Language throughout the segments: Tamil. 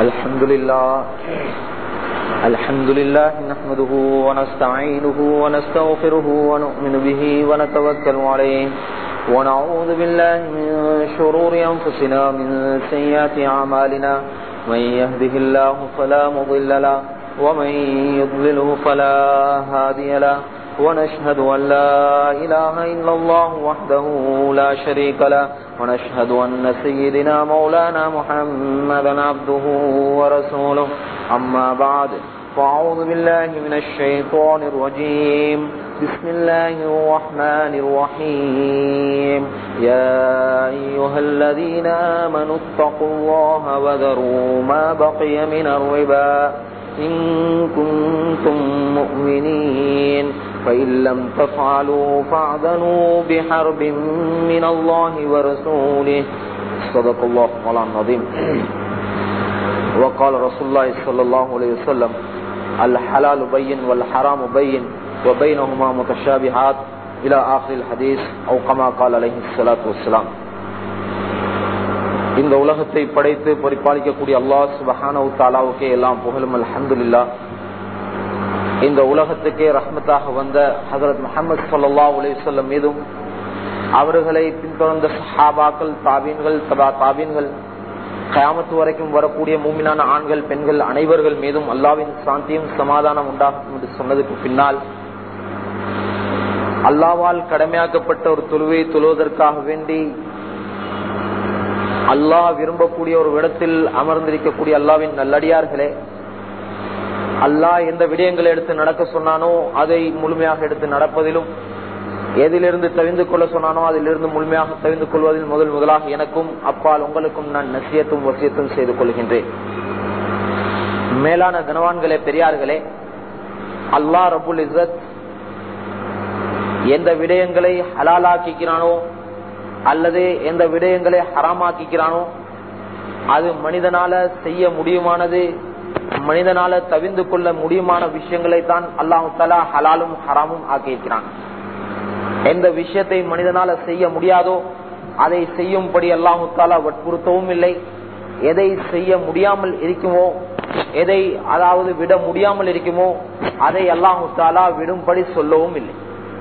الحمد لله الحمد لله نحمده ونستعينه ونستغفره ونؤمن به ونتوكل عليه ونعوذ بالله من شرور أنفسنا من سيئات أعمالنا من يهده الله فلا مضل له ومن يضلله فلا هادي له ونشهد أن لا إله إلا الله وحده لا شريك له ونشهد أن سيدنا مولانا محمدا عبده ورسوله أما بعد فأعوذ بالله من الشيطان الرجيم بسم الله الرحمن الرحيم يا أيها الذين آمنوا اتقوا الله وذروا ما بقي من الربا إن كنتم مؤمنين فإن لم تفعلوا فاعذنوا بحرب من الله ورسوله صدق الله مولانا العظيم وقال رسول الله صلى الله عليه وسلم الحلال بين والحرام بين وبينهما متشابهات إلى آخر الحديث أو كما قال عليه الصلاة والسلام இந்த உலகத்தை படைத்து பரிபாலிக்கக்கூடிய அல்லாஹ் சுபஹானவு தாலாவுக்கே எல்லாம் புகழும் அல்ஹம்துலில்லா இந்த உலகத்துக்கே ரஹ்மத்தாக வந்த ஹசரத் முகமது சல்லா உலேசல்லம் மீதும் அவர்களை பின்தொடர்ந்த சஹாபாக்கள் தாபீன்கள் தபா தாபீன்கள் கயாமத்து வரைக்கும் வரக்கூடிய மூமினான ஆண்கள் பெண்கள் அனைவர்கள் மீதும் அல்லாவின் சாந்தியும் சமாதானம் உண்டாகும் என்று சொன்னதுக்கு பின்னால் அல்லாவால் கடமையாக்கப்பட்ட ஒரு தொழுவை தொழுவதற்காக வேண்டி அல்லாஹ் விரும்பக்கூடிய ஒரு இடத்தில் அமர்ந்திருக்கக்கூடிய அல்லாவின் நல்லடியார்களே அல்லாஹ் எந்த விடயங்களை எடுத்து நடக்க சொன்னானோ அதை முழுமையாக எடுத்து நடப்பதிலும் எதிலிருந்து தவிந்து கொள்ள சொன்னானோ அதிலிருந்து முழுமையாக தவிந்து கொள்வதில் முதல் முதலாக எனக்கும் அப்பால் உங்களுக்கும் நான் நசியத்தும் வசியத்தும் செய்து கொள்கின்றேன் மேலான கனவான்களே பெரியார்களே அல்லாஹ் ரபுல் இசத் எந்த விடயங்களை ஹலாலாக்கிக்கிறானோ அல்லது எந்த விடயங்களை ஹராமாக்கிக்கிறானோ அது மனிதனால செய்ய முடியுமானது மனிதனால தவிந்து கொள்ள முடியுமான விஷயங்களை தான் அல்லாஹு தலா ஹலாலும் ஹராமும் ஆக்கியிருக்கிறான் எந்த விஷயத்தை மனிதனால செய்ய முடியாதோ அதை செய்யும்படி அல்லாஹு தாலா வற்புறுத்தவும் இல்லை எதை செய்ய முடியாமல் இருக்குமோ எதை அதாவது விட முடியாமல் இருக்குமோ அதை அல்லாஹு தாலா விடும்படி சொல்லவும் இல்லை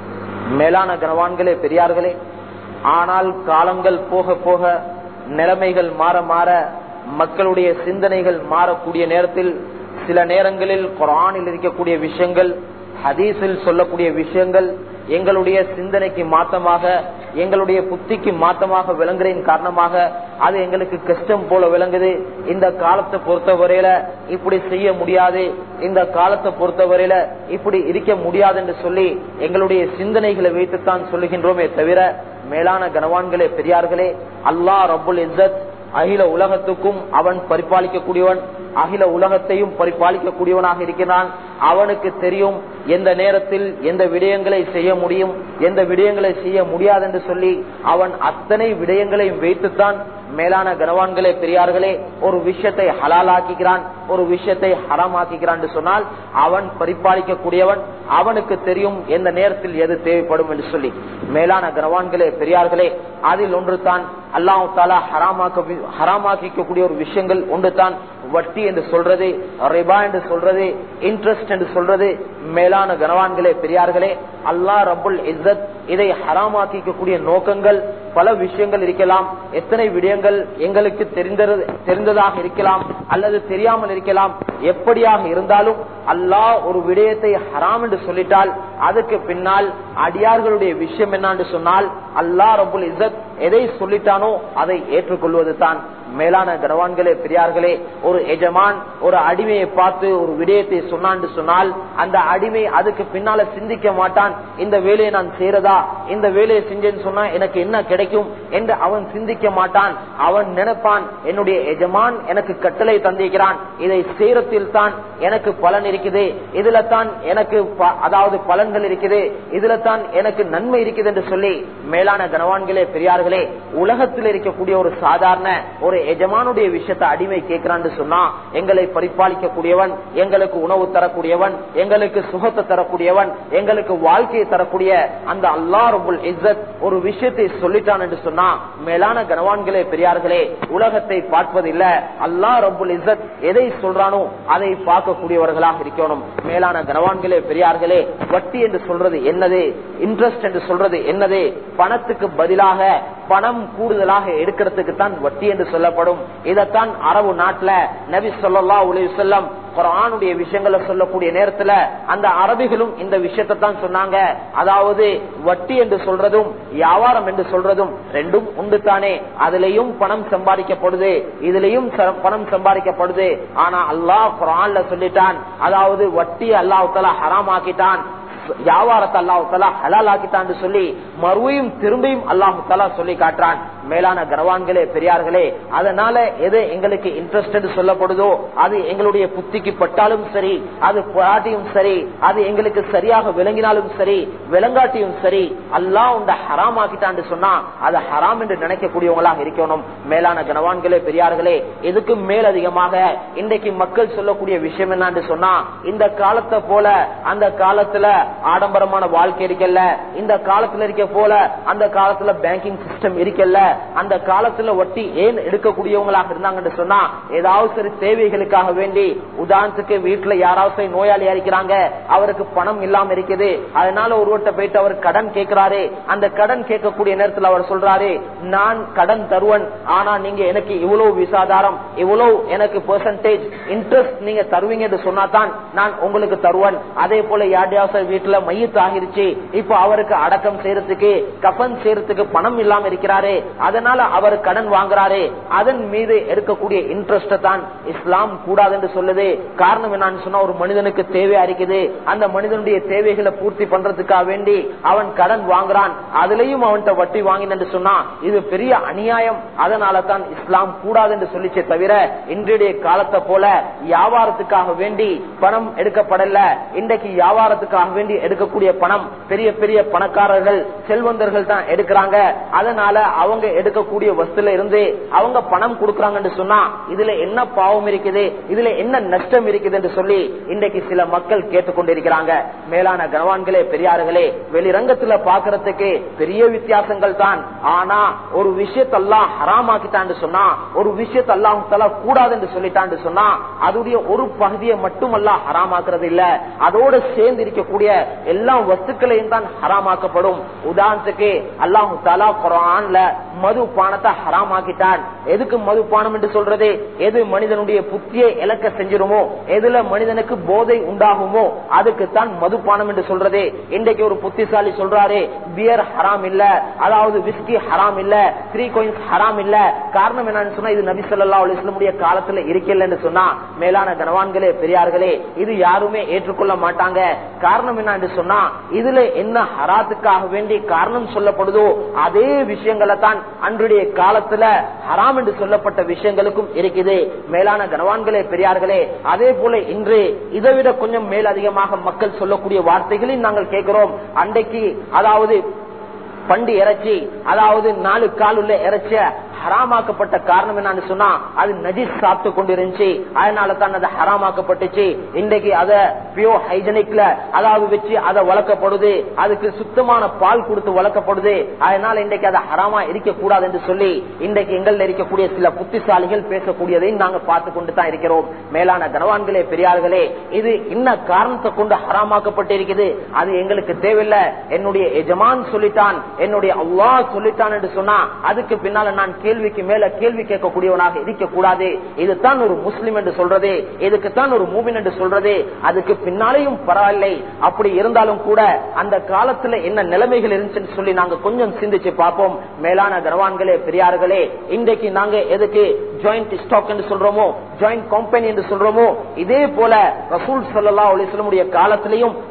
மேலான கனவான்களே பெரியார்களே ஆனால் காலங்கள் போக போக நிலைமைகள் மாற மாற மக்களுடைய சிந்தனைகள் மாறக்கூடிய நேரத்தில் சில நேரங்களில் குரானில் இருக்கக்கூடிய விஷயங்கள் ஹதீஸில் சொல்லக்கூடிய விஷயங்கள் எங்களுடைய சிந்தனைக்கு மாத்தமாக எங்களுடைய புத்திக்கு மாத்தமாக விளங்குறதின் காரணமாக அது எங்களுக்கு கஷ்டம் போல விளங்குது இந்த காலத்தை பொறுத்தவரையில இப்படி செய்ய முடியாது இந்த காலத்தை பொறுத்தவரையில இப்படி இருக்க முடியாது என்று சொல்லி எங்களுடைய சிந்தனைகளை வைத்துத்தான் சொல்லுகின்றோமே தவிர மேலான கனவான்களே பெரியார்களே அல்லாஹ் ரபுல் இசத் அகில உலகத்துக்கும் அவன் பரிபாலிக்கக்கூடியவன் அகில உலகத்தையும் பரிபாலிக்கக்கூடியவனாக இருக்கிறான் அவனுக்கு தெரியும் எந்த நேரத்தில் எந்த விடயங்களை செய்ய முடியும் எந்த விடயங்களை செய்ய முடியாது என்று சொல்லி அவன் அத்தனை விடயங்களையும் வைத்துத்தான் மேலான கனவான்களே பெரியார்களே ஒரு விஷயத்தை ஹலாலாக்குகிறான் ஒரு விஷயத்தை ஹராமாக்குகிறான் என்று சொன்னால் அவன் பரிபாலிக்கக்கூடியவன் அவனுக்கு தெரியும் எந்த நேரத்தில் எது தேவைப்படும் என்று சொல்லி மேலான கனவான்களே பெரியார்களே அதில் ஒன்று தான் அல்லாஹு தாலா ஹராமாக்க ஹராமாக்கிக்கக்கூடிய ஒரு விஷயங்கள் ஒன்று தான் வட்டி என்று சொல்றது ரிபா என்று சொல்றது இன்ட்ரெஸ்ட் என்று சொல்றது மேலான கனவான்களே பெரியார்களே அல்லாஹ் ரபுல் இஸ்ஸத் இதை ஹராமாக்கிக்கக்கூடிய நோக்கங்கள் பல விஷயங்கள் இருக்கலாம் எத்தனை விடயங்கள் எங்களுக்கு தெரிந்ததாக இருக்கலாம் அல்லது தெரியாமல் இருக்கலாம் எப்படியாக இருந்தாலும் அல்லாஹ் ஒரு விடயத்தை ஹராம் என்று சொல்லிட்டால் அதுக்கு பின்னால் அடியார்களுடைய விஷயம் என்னன்னு சொன்னால் அல்லாஹ் ரபுல் இசத் எதை சொல்லிட்டானோ அதை ஏற்றுக்கொள்வது தான் மேலான கனவான்களே பெரியார்களே ஒரு எஜமான் ஒரு அடிமையை பார்த்து ஒரு விடயத்தை சொன்னான்னு சொன்னால் அந்த அடிமை அதுக்கு பின்னால சிந்திக்க மாட்டான் இந்த வேலையை நான் செய்யறதா இந்த வேலையை செஞ்சேன்னு சொன்னா எனக்கு என்ன கிடைக்கும் என்று அவன் சிந்திக்க மாட்டான் அவன் நினைப்பான் என்னுடைய எஜமான் எனக்கு கட்டளை தந்திருக்கிறான் இதை செய்யறத்தில் தான் எனக்கு பலன் இருக்குது இதுல தான் எனக்கு அதாவது பலன்கள் இருக்குது இதுல தான் எனக்கு நன்மை இருக்குது என்று சொல்லி மேலான கனவான்களே பெரியார்களே பெரியார்களே உலகத்தில் இருக்கக்கூடிய ஒரு சாதாரண ஒரு எஜமானுடைய விஷயத்தை அடிமை கேட்கிறான்னு சொன்னா எங்களை பரிபாலிக்கக்கூடியவன் எங்களுக்கு உணவு தரக்கூடியவன் எங்களுக்கு சுகத்தை தரக்கூடியவன் எங்களுக்கு வாழ்க்கையை தரக்கூடிய அந்த அல்லா ரபுல் இஸ்ஸத் ஒரு விஷயத்தை சொல்லிட்டான் என்று சொன்னா மேலான கனவான்களே பெரியார்களே உலகத்தை பார்ப்பதில்ல அல்லா ரபுல் இஸ்ஸத் எதை சொல்றானோ அதை பார்க்கக்கூடியவர்களாக இருக்கணும் மேலான கனவான்களே பெரியார்களே வட்டி என்று சொல்றது என்னது இன்ட்ரெஸ்ட் என்று சொல்றது என்னது பணத்துக்கு பதிலாக பணம் கூடுதலாக எடுக்கிறதுக்கு தான் வட்டி என்று சொல்லப்படும் இதைத்தான் அரபு நாட்டுல நபி சொல்லா உலக செல்லம் குரானுடைய விஷயங்களை சொல்லக்கூடிய நேரத்துல அந்த அரபிகளும் இந்த விஷயத்தை தான் சொன்னாங்க அதாவது வட்டி என்று சொல்றதும் வியாபாரம் என்று சொல்றதும் ரெண்டும் உண்டு தானே அதுலயும் பணம் சம்பாதிக்கப்படுது இதுலயும் பணம் சம்பாதிக்கப்படுது ஆனா அல்லாஹ் குரான்ல சொல்லிட்டான் அதாவது வட்டி அல்லாஹ் ஹராம் ஆக்கிட்டான் வியாபாரத்தை அல்லாஹு தலா ஹலால் ஆக்கிட்டான்னு சொல்லி மறுவையும் திரும்பியும் அல்லாஹு தலா சொல்லி காட்டுறான் மேலான கனவான்களே பெரியார்களே அதனால எது எங்களுக்கு இன்ட்ரெஸ்ட் சொல்லப்படுதோ அது எங்களுடைய புத்திக்கு பட்டாலும் சரி அது பாட்டியும் சரி அது எங்களுக்கு சரியாக விளங்கினாலும் சரி விளங்காட்டியும் சரி அல்லாஹ் உண்ட ஹராம் ஆக்கிட்டான்னு சொன்னா அது ஹராம் என்று நினைக்கக்கூடியவங்களாக இருக்கணும் மேலான கனவான்களே பெரியார்களே எதுக்கு மேலதிகமாக இன்றைக்கு மக்கள் சொல்லக்கூடிய விஷயம் என்னன்னு சொன்னா இந்த காலத்தை போல அந்த காலத்துல ஆடம்பரமான வாழ்க்கை இருக்கல இந்த காலத்துல இருக்க போல அந்த காலத்துல பேங்கிங் சிஸ்டம் இருக்கல அந்த காலத்துல வட்டி ஏன் எடுக்கக்கூடியவங்களாக இருந்தாங்கன்னு சொன்னா ஏதாவது சரி தேவைகளுக்காக வேண்டி உதாரணத்துக்கு வீட்டுல யாராவது நோயாளியா இருக்கிறாங்க அவருக்கு பணம் இல்லாம இருக்குது அதனால ஒருவர்கிட்ட போயிட்டு அவர் கடன் கேட்கிறாரு அந்த கடன் கேட்கக்கூடிய நேரத்தில் அவர் சொல்றாரு நான் கடன் தருவன் ஆனா நீங்க எனக்கு இவ்வளவு விசாதாரம் இவ்வளவு எனக்கு பெர்சன்டேஜ் இன்ட்ரெஸ்ட் நீங்க தருவீங்க என்று சொன்னா தான் நான் உங்களுக்கு தருவன் அதே போல யார்டையாவது வீட்டுல மையத்து ஆகிருச்சு இப்ப அவருக்கு அடக்கம் செய்யறதுக்கு கஃன் செய்யறதுக்கு பணம் இல்லாம இருக்கிறாரு அதனால அவர் கடன் வாங்குறாரு அதன் மீது எடுக்கக்கூடிய இன்ட்ரெஸ்ட் தான் இஸ்லாம் கூடாது என்று சொல்லுது காரணம் என்னன்னு சொன்னா ஒரு மனிதனுக்கு தேவையா இருக்குது அந்த மனிதனுடைய தேவைகளை பூர்த்தி பண்றதுக்காக வேண்டி அவன் கடன் வாங்குறான் அதுலயும் அவன்கிட்ட வட்டி வாங்கினு சொன்னா இது பெரிய அநியாயம் அதனால தான் இஸ்லாம் கூடாது என்று சொல்லிச்சே தவிர இன்றைய காலத்தை போல வியாபாரத்துக்காக வேண்டி பணம் எடுக்கப்படல இன்றைக்கு வியாபாரத்துக்காக வேண்டி எடுக்கக்கூடிய பணம் பெரிய பெரிய பணக்காரர்கள் செல்வந்தர்கள் தான் எடுக்கிறாங்க அதனால அவங்க எடுக்கக்கூடிய வஸ்துல இருந்து அவங்க பணம் கொடுக்கறாங்கன்னு சொன்னா இதுல என்ன பாவம் இருக்குது இதுல என்ன நஷ்டம் இருக்குது என்று சொல்லி இன்றைக்கு சில மக்கள் கேட்டுக்கொண்டிருக்கிறாங்க மேலான கனவான்களே பெரியார்களே வெளிரங்கத்துல பாக்குறதுக்கு பெரிய வித்தியாசங்கள் தான் ஆனா ஒரு விஷயத்தெல்லாம் ஹராமாக்கிட்டான்னு சொன்னா ஒரு விஷயத்தெல்லாம் தலா கூடாது என்று சொல்லிட்டான்னு சொன்னா அதுடைய ஒரு பகுதியை மட்டுமல்ல ஹராமாக்குறது இல்ல அதோடு சேர்ந்து இருக்கக்கூடிய எல்லா வஸ்துக்களையும் தான் ஹராமாக்கப்படும் உதாரணத்துக்கு அல்லாஹு தாலா குரான்ல மது பானத்தை ஹராமாக்கிட்டான் எதுக்கு மது பானம் என்று சொல்றது எது மனிதனுடைய புத்தியை இலக்க செஞ்சிருமோ எதுல மனிதனுக்கு போதை உண்டாகுமோ அதுக்கு தான் மதுபானம் என்று சொல்றது இன்றைக்கு ஒரு புத்திசாலி சொல்றாரு பியர் ஹராம் இல்ல அதாவது விஸ்கி ஹராம் இல்ல த்ரீ கோயின்ஸ் ஹராம் இல்ல காரணம் என்னன்னு சொன்னா இது நபி சொல்லா அலிஸ்லமுடைய காலத்துல இருக்கலன்னு சொன்னா மேலான கனவான்களே பெரியார்களே இது யாருமே ஏற்றுக்கொள்ள மாட்டாங்க காரணம் என்னன்னு சொன்னா இதுல என்ன ஹராத்துக்காக வேண்டி காரணம் சொல்லப்படுதோ அதே விஷயங்களை தான் அன்றைய காலத்துல ஹராம் என்று சொல்லப்பட்ட விஷயங்களுக்கும் இருக்குது மேலான கனவான்களே பெரியார்களே அதே போல இன்று இதை விட கொஞ்சம் மேல் அதிகமாக மக்கள் சொல்லக்கூடிய வார்த்தைகளையும் நாங்கள் கேட்கிறோம் அன்றைக்கு அதாவது பண்டி இறைச்சி அதாவது நாலு கால் உள்ள இறைச்சிய ஹராமாக்கப்பட்ட காரணம் என்னன்னு சொன்னா அது நஜிஸ் சாப்பிட்டு கொண்டு இருந்துச்சு அதனால தான் அது ஹராமாக்கப்பட்டுச்சு இன்றைக்கு அத பியோ ஹைஜனிக்ல அதாவது வச்சு அதை வளர்க்கப்படுது அதுக்கு சுத்தமான பால் கொடுத்து வளர்க்கப்படுது அதனால இன்றைக்கு அதை ஹராமா இருக்க கூடாது என்று சொல்லி இன்றைக்கு எங்கள்ல இருக்கக்கூடிய சில புத்திசாலிகள் பேசக்கூடியதையும் நாங்க பார்த்து கொண்டு தான் இருக்கிறோம் மேலான கனவான்களே பெரியார்களே இது இன்ன காரணத்தை கொண்டு ஹராமாக்கப்பட்டிருக்குது அது எங்களுக்கு தேவையில்லை என்னுடைய எஜமான் சொல்லிட்டான் என்னுடைய அல்லா சொல்லிட்டான் என்று சொன்னா அதுக்கு பின்னால நான் கேள்விக்கு மேல கேள்வி கேட்கக்கூடியவனாக இருக்க கூடாது இதுதான் ஒரு முஸ்லிம் என்று சொல்றது இதுக்குத்தான் ஒரு மூவின் என்று சொல்றது அதுக்கு பின்னாலேயும் பரவாயில்லை அப்படி இருந்தாலும் கூட அந்த காலத்துல என்ன நிலைமைகள் இருந்துச்சுன்னு சொல்லி நாங்க கொஞ்சம் சிந்திச்சு பார்ப்போம் மேலான கனவான்களே பெரியார்களே இன்றைக்கு நாங்க எதுக்கு ஜாயிண்ட் ஸ்டாக் என்று சொல்றோமோ ஜாயிண்ட் கம்பெனி என்று சொல்றோமோ இதே போல ரசூல் சல்லா அலிஸ்லமுடைய காலத்திலையும்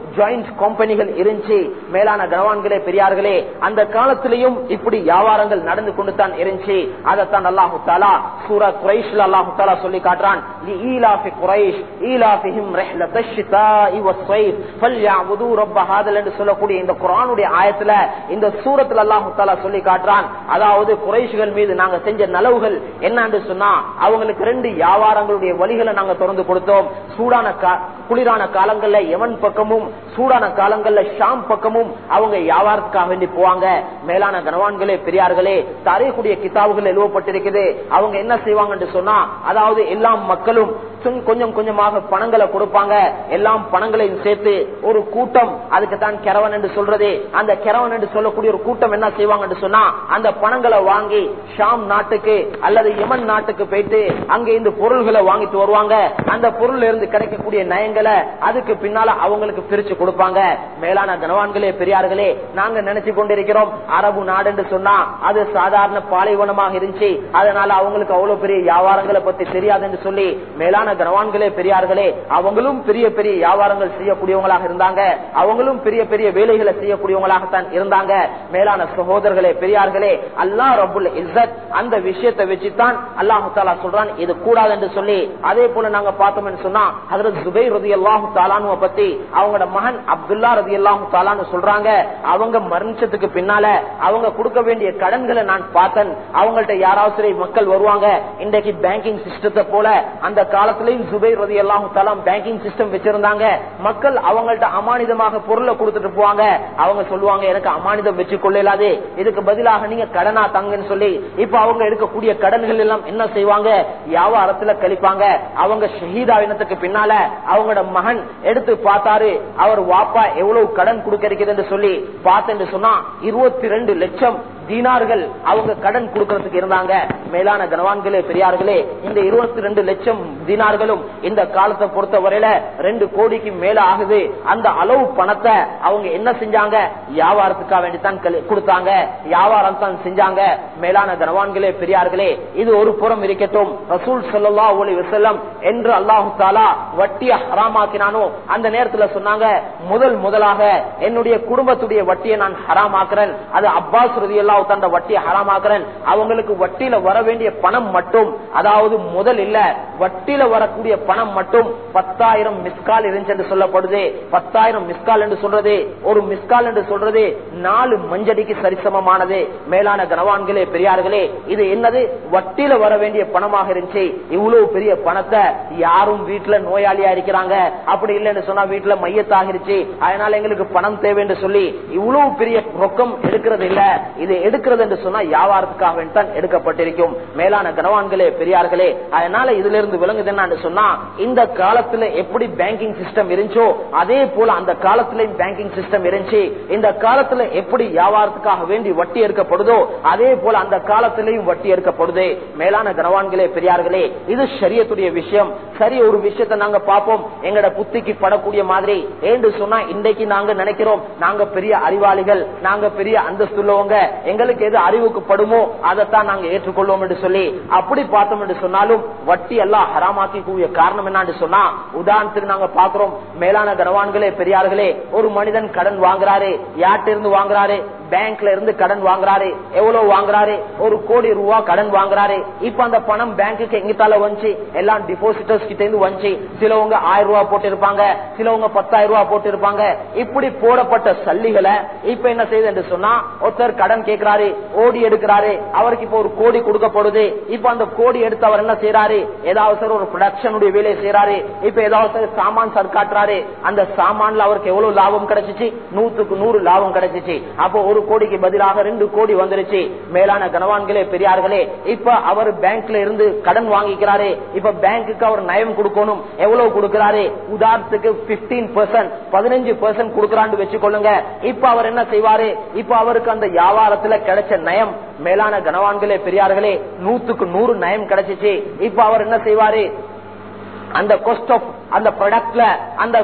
ஜாயிண்ட் கம்பெனிகள் இருந்துச்சு மேலான கனவான்களே பெரியார்களே அந்த காலத்திலையும் இப்படி வியாபாரங்கள் நடந்து கொண்டு தான் இருந்துச்சு அதைத்தான் அல்லாஹு தாலா சூரா குரைஷ்ல அல்லாஹு தாலா சொல்லி காட்டுறான் ஈலாஃபி குரைஷ் ஈலாஃபிஹிம் ரஹ்லத ஷிதாஇ வஸ்ஸைஃப் ஃபல்யஅபுது ரப்ப ஹாதல் என்று சொல்லக்கூடிய இந்த குர்ஆனுடைய ஆயத்துல இந்த சூரத்துல அல்லாஹு தாலா சொல்லி காட்டுறான் அதாவது குறைஷிகள் மீது நாங்க செஞ்ச நலவுகள் என்னன்னு சொன்னா அவங்களுக்கு ரெண்டு வியாபாரங்களுடைய வழிகளை நாங்க திறந்து கொடுத்தோம் சூடான கா- குளிரான காலங்கள்ல எவன் பக்கமும் சூடான காலங்கள்ல ஷாம் பக்கமும் அவங்க வியாபாரத்துக்காக வேண்டி போவாங்க மேலான கனவான்களே பெரியார்களே தரையக்கூடிய கிதாபுகள் எழுவப்பட்டிருக்குது அவங்க என்ன செய்வாங்கன்னு சொன்னா அதாவது எல்லா மக்களும் சும் கொஞ்சம் கொஞ்சமாக பணங்களை கொடுப்பாங்க எல்லாம் பணங்களையும் சேர்த்து ஒரு கூட்டம் அதுக்கு தான் கிரவன் என்று சொல்றது அந்த கிரவன் என்று சொல்லக்கூடிய ஒரு கூட்டம் என்ன செய்வாங்கன்னு சொன்னா அந்த பணங்களை வாங்கி ஷாம் நாட்டுக்கு அல்லது யமன் நாட்டுக்கு போயிட்டு அங்க இந்த பொருள்களை வாங்கிட்டு வருவாங்க அந்த பொருள்ல இருந்து கிடைக்கக்கூடிய நயங்களை அதுக்கு பின்னால அவங்களுக்கு பிரிச்சு கொடுப்பாங்க மேலான கனவான்களே பெரியார்களே நாங்க நினைச்சு கொண்டிருக்கிறோம் அரபு நாடு என்று சொன்னா அது சாதாரண பாலைவனமாக இருந்துச்சு அதனால அவங்களுக்கு அவ்வளவு பெரிய வியாபாரங்களை பத்தி தெரியாது என்று சொல்லி மேலான கனவான்களே பெரியார்களே அவங்களும் பெரிய பெரிய வியாபாரங்கள் செய்யக்கூடியவங்களாக இருந்தாங்க அவங்களும் பெரிய பெரிய வேலைகளை செய்யக்கூடியவங்களாகத்தான் இருந்தாங்க மேலான சகோதரர்களே பெரியார்களே அல்லாஹ் ரபுல் இஸ்ஸத் அந்த விஷயத்தை வச்சுதான் அல்லாஹு தாலா சொல்றான் இது கூடாது என்று சொல்லி அதே போல நாங்க பார்த்தோம் சொன்னா ஹதரத் ஜுபை ரதி அல்லாஹு தாலானுவ பத்தி அவங்களோட மகன் அப்துல்லா ரதி அல்லாஹு தாலான்னு சொல்றாங்க அவங்க மரணிச்சதுக்கு பின்னால அவங்க கொடுக்க வேண்டிய கடன்களை நான் பார்த்தேன் அவங்கள்ட்ட யாராவது சரி மக்கள் வருவாங்க இன்றைக்கு பேங்கிங் சிஸ்டத்தை போல அந்த காலத்திலையும் ஜுபை ரதி அல்லாஹு தாலாம் பேங்கிங் சிஸ்டம் வச்சிருந்தாங்க மக்கள் அவங்கள்ட்ட அமானிதமாக பொருளை கொடுத்துட்டு போவாங்க அவங்க சொல்லுவாங்க எனக்கு அமானிதம் வச்சு கொள்ளலாது இதுக்கு பதிலாக நீங்க கடனா தாங்கன்னு சொல்லி இப்ப அவங்க எடுக்கக்கூடிய கடன்கள் எல்லாம் என்ன செய்வாங்க வியாபாரத்துல கழிப்பாங்க அவங்க ஷஹீதாவினத்துக்கு பின்னால அவங்களோட மகன் எடுத்து பார்த்தாரு அவர் வாப்பா எவ்வளவு கடன் கொடுக்க இருக்குதுன்னு சொல்லி பார்த்தேன்னு சொன்னா இருபத்தி ரெண்டு லட்சம் தீனார்கள் அவங்க கடன் கொடுக்கறதுக்கு இருந்தாங்க மேலான கனவான்களே பெரியார்களே இந்த இருபத்தி ரெண்டு லட்சம் தீனார்களும் இந்த காலத்தை பொறுத்த வரையில ரெண்டு கோடிக்கு மேல ஆகுது அந்த அளவு பணத்தை அவங்க என்ன செஞ்சாங்க வியாபாரத்துக்காக வேண்டித்தான் கழி- கொடுத்தாங்க வியாபாரம் தான் செஞ்சாங்க மேலான கனவான்களே பெரியார்களே இது ஒரு புறம் இருக்கட்டும் ரசூல் சல்லா ஒலி வசல்லம் என்று அல்லாஹு தாலா வட்டிய ஹராமாக்கினானோ அந்த நேரத்துல சொன்னாங்க முதல் முதலாக என்னுடைய குடும்பத்துடைய வட்டியை நான் ஹராமாக்குறேன் அது அப்பாஸ் ரதி அல்லாஹ் தந்த வட்டியை ஹராமாக்குறேன் அவங்களுக்கு வட்டியில வர வேண்டிய பணம் மட்டும் அதாவது முதல் இல்ல வட்டியில வரக்கூடிய பணம் மட்டும் பத்தாயிரம் மிஸ்கால் இருந்துச்சு என்று சொல்லப்படுது பத்தாயிரம் மிஸ்கால் என்று சொல்றது ஒரு மிஸ்கால் என்று சொல்றது நாலு மஞ்சடிக்கு சரிசமமானது மேலான கனவான்களே பெரியார்களே இது என்னது வட்டியில வர வேண்டிய பணமாக இருந்துச்சு இவ்வளவு பெரிய பணத்தை யாரும் வீட்டுல நோயாளியா இருக்கிறாங்க அப்படி இல்லைன்னு சொன்னா வீட்டுல மையத்தாகிருச்சு அதனால எங்களுக்கு பணம் தேவை என்று சொல்லி இவ்வளவு பெரிய ரொக்கம் எடுக்கிறது இல்ல இது எடுக்கிறது என்று சொன்னா வியாபாரத்துக்காக வேண்டி தான் எடுக்கப்பட்டிருக்கும் மேலான கனவான்களே பெரியார்களே அதனால இதுல இருந்து விளங்குது என்னன்னு சொன்னா இந்த காலத்துல எப்படி பேங்கிங் சிஸ்டம் இருந்துச்சோ அதே போல அந்த காலத்திலயும் பேங்கிங் சிஸ்டம் இருந்துச்சு இந்த காலத்துல எப்படி வியாபாரத்துக்காக வேண்டி வட்டி எடுக்கப்படுதோ அதே போல அந்த காலத்திலையும் வட்டி எடுக்கப்படுது மேலான கனவான்களே பெரியார்களே இது சரியத்துடைய விஷயம் சரி ஒரு விஷயத்தை நாங்க பார்ப்போம் எங்கட புத்திக்கு படக்கூடிய மாதிரி ஏன்னு சொன்னா இன்றைக்கு நாங்க நினைக்கிறோம் நாங்க பெரிய அறிவாளிகள் நாங்க பெரிய அந்தஸ்துள்ளவங்க எங்களுக்கு எது அறிவுக்கு படுமோ அதைத்தான் நாங்க ஏற்றுக்கொள்வோம் என்று சொல்லி அப்படி பார்த்தோம் என்று சொன்னாலும் வட்டி எல்லாம் ஹராமாக்கி கூடிய காரணம் என்னன்னு சொன்னா உதாரணத்துக்கு நாங்க பாக்குறோம் மேலான கனவான்களே பெரியார்களே ஒரு மனிதன் கடன் வாங்குறாரு யார்கிட்ட இருந்து வாங்குறாரு பேங்க்ல இருந்து கடன் வாங்குறாரு எவ்வளவு வாங்குறாரு ஒரு கோடி ரூபா கடன் வாங்குறாரு இப்ப அந்த பணம் பேங்க்குக்கு எங்கிட்டால வந்துச்சு எல்லாம் டிபாசிட்டர்ஸ் கிட்ட இருந்து வந்துச்சு சிலவங்க ஆயிரம் ரூபாய் போட்டு இருப்பாங்க சிலவங்க பத்தாயிரம் ரூபாய் போட்டு இருப்பாங்க இப்படி போடப்பட்ட சல்லிகளை இப்ப என்ன செய்யுது என்று சொன்னா ஒருத்தர் கடன் கேட்கிறாரு ஓடி எடுக்கிறாரு அவருக்கு இப்ப ஒரு கோடி கொடுக்கப்படுது இப்ப அந்த கோடி எடுத்து அவர் என்ன செய்யறாரு ஏதாவது சார் ஒரு ப்ரொடக்ஷனுடைய வேலையை செய்யறாரு இப்ப ஏதாவது சார் சாமான் சார் காட்டுறாரு அந்த சாமான்ல அவருக்கு எவ்வளவு லாபம் கிடைச்சிச்சு நூத்துக்கு நூறு லாபம் கிடைச்சிச்சு அப்போ ஒரு கோடிக்கு பதிலாக ரெண்டு கோடி வந்துருச்சு மேலான கனவான்களே பெரியார்களே இப்ப அவர் பேங்க்ல இருந்து கடன் வாங்கிக்கிறாரு இப்ப பேங்க்குக்கு அவர் நயம் கொடுக்கணும் எவ்வளவு கொடுக்கிறாரு உதாரணத்துக்கு பிப்டீன் பெர்சன்ட் பதினஞ்சு பெர்சன்ட் கொடுக்கறான்னு வச்சுக்கொள்ளுங்க இப்ப அவர் என்ன செய்வாரு இப்ப அவருக்கு அந்த வியாபாரத்துல கிடைச்ச நயம் மேலான கனவான்களே பெரியார்களே நூத்துக்கு நூறு நயம் கிடைச்சிச்சு இப்ப அவர் என்ன செய்வாரு அந்த கோஸ்ட் ஆஃப் அந்த ப்ராடக்ட்ல அந்த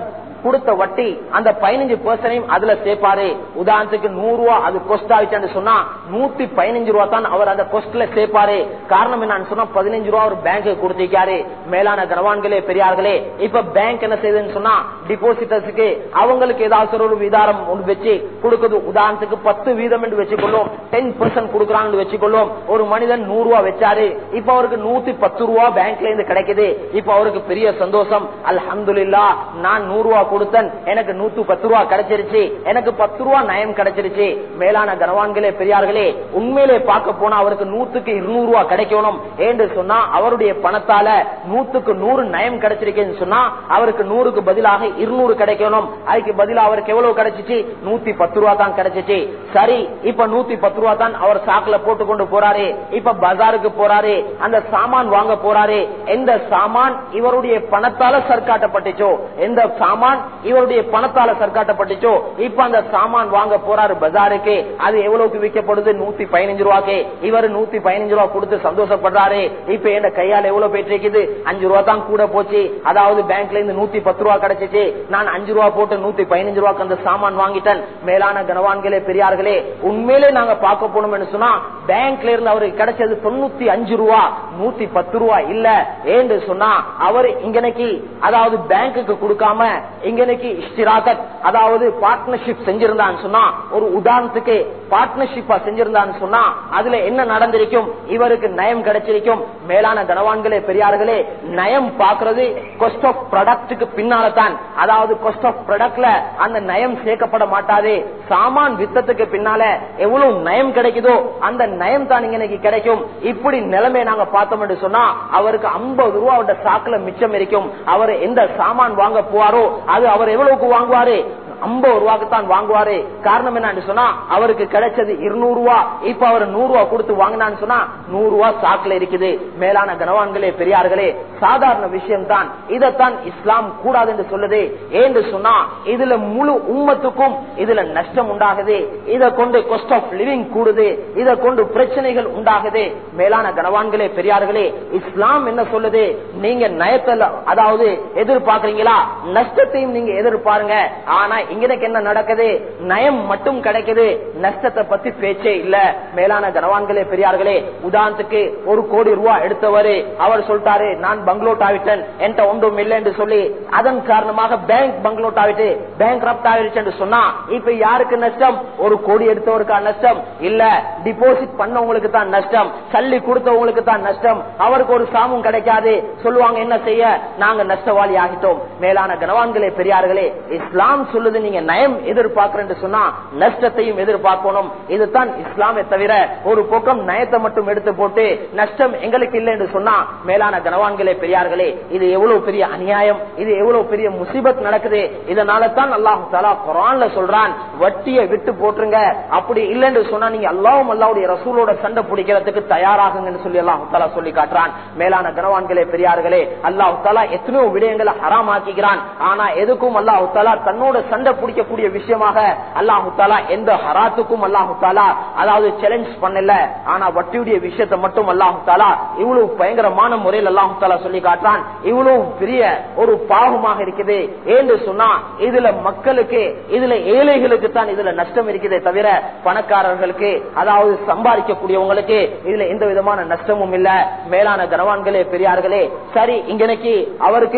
கொடுத்த வட்டி அந்த பதினஞ்சு பர்சனையும் அதுல சேர்ப்பாரு உதாரணத்துக்கு நூறு ரூபா அது கொஸ்ட் ஆயிடுச்சு சொன்னா நூத்தி பதினஞ்சு ரூபா தான் அவர் அந்த கொஸ்ட்ல சேர்ப்பாரு காரணம் என்னன்னு சொன்னா பதினஞ்சு ரூபா ஒரு பேங்க் கொடுத்திருக்காரு மேலான கனவான்களே பெரியார்களே இப்ப பேங்க் என்ன செய்யுதுன்னு சொன்னா டிபாசிட்டர்ஸுக்கு அவங்களுக்கு ஏதாவது ஒரு விதாரம் ஒன்று வச்சு கொடுக்குது உதாரணத்துக்கு பத்து வீதம் என்று வச்சுக்கொள்ளும் டென் பெர்சன்ட் கொடுக்குறாங்கன்னு வச்சுக்கொள்ளும் ஒரு மனிதன் நூறு ரூபா வச்சாரு இப்ப அவருக்கு நூத்தி பத்து ரூபா பேங்க்ல இருந்து கிடைக்குது இப்ப அவருக்கு பெரிய சந்தோஷம் அல்ஹம்துலில்லா நான் நூறு ரூபா கொடுத்தேன் எனக்கு நூத்தி பத்து ரூபா கிடைச்சிருச்சு எனக்கு பத்து ரூபா நயம் கிடைச்சிருச்சு மேலான கனவான்களே பெரியார்களே உண்மையிலே பார்க்க போனா அவருக்கு நூத்துக்கு இருநூறு ரூபா கிடைக்கணும் என்று சொன்னா அவருடைய பணத்தால நூத்துக்கு நூறு நயம் கிடைச்சிருக்கேன்னு சொன்னா அவருக்கு நூறுக்கு பதிலாக இருநூறு கிடைக்கணும் அதுக்கு பதிலா அவருக்கு எவ்வளவு கிடைச்சிச்சு நூத்தி பத்து ரூபா தான் கிடைச்சிச்சு சரி இப்ப நூத்தி பத்து ரூபா தான் அவர் சாக்குல போட்டு கொண்டு போறாரு இப்ப பஜாருக்கு போறாரு அந்த சாமான் வாங்க போறாரு எந்த சாமான் இவருடைய பணத்தால சர்க்காட்டப்பட்டுச்சோ எந்த சாமான் இவருடைய பணத்தால சர்க்காட்டப்பட்டுச்சோ இப்ப அந்த சாமான் வாங்க போறாரு பஜாருக்கு அது எவ்வளவுக்கு விற்கப்படுது நூத்தி பதினஞ்சு ரூபாய்க்கு இவர் நூத்தி பதினஞ்சு ரூபா கொடுத்து சந்தோஷப்படுறாரு இப்ப என்ன கையால எவ்வளவு போயிட்டு அஞ்சு ரூபா தான் கூட போச்சு அதாவது பேங்க்ல இருந்து நூத்தி பத்து ரூபா கிடைச்சிச்சு நான் அஞ்சு ரூபா போட்டு நூத்தி பதினஞ்சு ரூபாய்க்கு அந்த சாமான் வாங்கிட்டேன் மேலான கனவான்களே பெரியார்களே உண்மையிலே நாங்க பார்க்க போனோம்னு சொன்னா பேங்க்ல இருந்து அவருக்கு கிடைச்சது தொண்ணூத்தி அஞ்சு ரூபா நூத்தி பத்து ரூபா இல்ல ஏன்னு சொன்னா அவர் இங்கனைக்கு அதாவது பேங்குக்கு கொடுக்காம இங்கனைக்கு இஷ்டிராகத் அதாவது பார்ட்னர்ஷிப் செஞ்சிருந்தான்னு சொன்னா ஒரு உதாரணத்துக்கு பார்ட்னர்ஷிப்பா செஞ்சிருந்தான்னு சொன்னா அதுல என்ன நடந்திருக்கும் இவருக்கு நயம் கிடைச்சிருக்கும் மேலான கனவான்களே பெரியார்களே நயம் பாக்குறது கொஸ்ட் ஆஃப் ப்ராடக்டுக்கு பின்னால தான் அதாவது கொஸ்ட் ஆஃப் ப்ராடக்ட்ல அந்த நயம் சேர்க்கப்பட மாட்டாது சாமான் வித்தத்துக்கு பின்னால எவ்வளவு நயம் கிடைக்குதோ அந்த நயம் தான் இன்னைக்கு கிடைக்கும் இப்படி நிலைமை நாங்க பார்த்தோம் என்று சொன்னா அவருக்கு ஐம்பது ரூபா அவருடைய சாக்குல மிச்சம் இருக்கும் அவர் எந்த சாமான் வாங்க போவாரோ அது அவர் எவ்வளவுக்கு வாங்குவாரு ஐம்பது ரூபாய்க்கு தான் வாங்குவாரு காரணம் என்னன்னு சொன்னா அவருக்கு கிடைச்சது இருநூறு ரூபா இப்ப அவர் நூறு ரூபா கொடுத்து வாங்கினான்னு சொன்னா நூறு ரூபா சாக்குல இருக்குது மேலான கனவான்களே பெரியார்களே சாதாரண விஷயம் தான் இதைத்தான் இஸ்லாம் கூடாது என்று சொல்லுது ஏன்னு சொன்னா இதுல முழு உம்மத்துக்கும் இதுல நஷ்டம் உண்டாகுது இதை கொண்டு காஸ்ட் ஆஃப் லிவிங் கூடுது இதை கொண்டு பிரச்சனைகள் உண்டாகுது மேலான கனவான்களே பெரியார்களே இஸ்லாம் என்ன சொல்லுது நீங்க நயத்தல அதாவது எதிர்பார்க்கறீங்களா நஷ்டத்தையும் நீங்க எதிர்பாருங்க ஆனா இங்கனைக்கு என்ன நடக்குது நயம் மட்டும் கிடைக்குது நஷ்டத்தை பத்தி பேச்சே இல்ல மேலான கனவான்களே பெரியார்களே உதாரணத்துக்கு ஒரு கோடி ரூபாய் எடுத்தவரு அவர் சொல்லிட்டாரு நான் பங்களோட் ஆவிட்டேன் என்கிட்ட ஒன்றும் இல்லை என்று சொல்லி அதன் காரணமாக பேங்க் பங்களோட் ஆவிட்டு பேங்க் ரப்ட் ஆயிடுச்சு என்று சொன்னா இப்ப யாருக்கு நஷ்டம் ஒரு கோடி எடுத்தவருக்கா நஷ்டம் இல்ல டிபாசிட் பண்ணவங்களுக்கு தான் நஷ்டம் சல்லி கொடுத்தவங்களுக்கு தான் நஷ்டம் அவருக்கு ஒரு சாமும் கிடைக்காது சொல்லுவாங்க என்ன செய்ய நாங்க நஷ்டவாளி ஆகிட்டோம் மேலான கனவான்களே பெரியார்களே இஸ்லாம் சொல்லுது நீங்க நயம் எதிர்பார்க்கிறேன் சொன்னா நஷ்டத்தையும் எதிர்பார்க்கணும் இதுதான் இஸ்லாமே தவிர ஒரு பக்கம் நயத்தை மட்டும் எடுத்து போட்டு நஷ்டம் எங்களுக்கு இல்லை என்று சொன்னா மேலான கனவான்களே பெரியார்களே இது எவ்வளவு பெரிய அநியாயம் இது எவ்வளவு பெரிய முசிபத் நடக்குது இதனால தான் அல்லாஹு தாலா குரான்ல சொல்றான் வட்டியை விட்டு போட்டுருங்க அப்படி இல்லைன்னு சொன்னா நீங்க அல்லாவும் அல்லாவுடைய ரசூலோட சண்டை பிடிக்கிறதுக்கு தயாராகுங்கன்னு சொல்லி அல்லாஹு தாலா சொல்லி காட்டுறான் மேலான கனவான்களே பெரியார்களே அல்லாஹு தாலா எத்தனையோ விடயங்களை ஹராமாக்கிறான் ஆனா எதுக்கும் அல்லாஹு தாலா தன்னோட சண்டை பிடிக்கக்கூடிய விஷயமாக அல்லாஹு தாலா எந்த ஹராத்துக்கும் அல்லாஹு தாலா அதாவது சேலஞ்ச் பண்ணல ஆனா வட்டியுடைய விஷயத்தை மட்டும் அல்லாஹு தாலா இவ்வளவு பயங்கரமான முறையில் அல்லாஹு தாலா சொல்லி காட்டுறான் இவ்வளவு பெரிய ஒரு பாவமாக இருக்குது ஏன்னு சொன்னா இதுல மக்களுக்கு இதுல ஏழைகளுக்கு தான் இதுல நஷ்டம் இருக்குதே தவிர பணக்காரர்களுக்கு அதாவது சம்பாதிக்கக்கூடியவங்களுக்கு இதுல எந்த விதமான நஷ்டமும் இல்ல மேலான கனவான்களே பெரியார்களே சரி இங்கனைக்கு அவருக்கு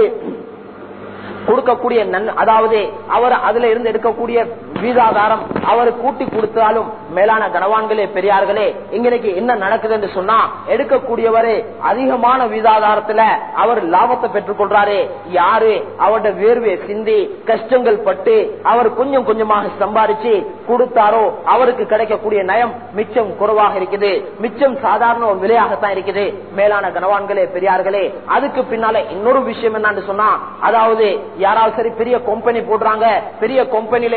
கொடுக்கக்கூடிய நன் அதாவது அவர் அதுல இருந்து எடுக்கக்கூடிய வீதாதாரம் அவர் கூட்டி கொடுத்தாலும் மேலான கனவான்களே பெரியார்களே இங்கனைக்கு என்ன நடக்குது என்று சொன்னா எடுக்கக்கூடியவரே அதிகமான வீதாதாரத்துல அவர் லாபத்தை பெற்றுக் கொள்றாரு யாரு அவருடைய வேர்வை சிந்தி கஷ்டங்கள் பட்டு அவர் கொஞ்சம் கொஞ்சமாக சம்பாதிச்சு கொடுத்தாரோ அவருக்கு கிடைக்கக்கூடிய நயம் மிச்சம் குறைவாக இருக்குது மிச்சம் சாதாரண ஒரு விலையாகத்தான் இருக்குது மேலான கனவான்களே பெரியார்களே அதுக்கு பின்னால இன்னொரு விஷயம் என்னன்னு சொன்னா அதாவது யாராவது சரி பெரிய கம்பெனி போடுறாங்க பெரிய கம்பெனில ஏதாவது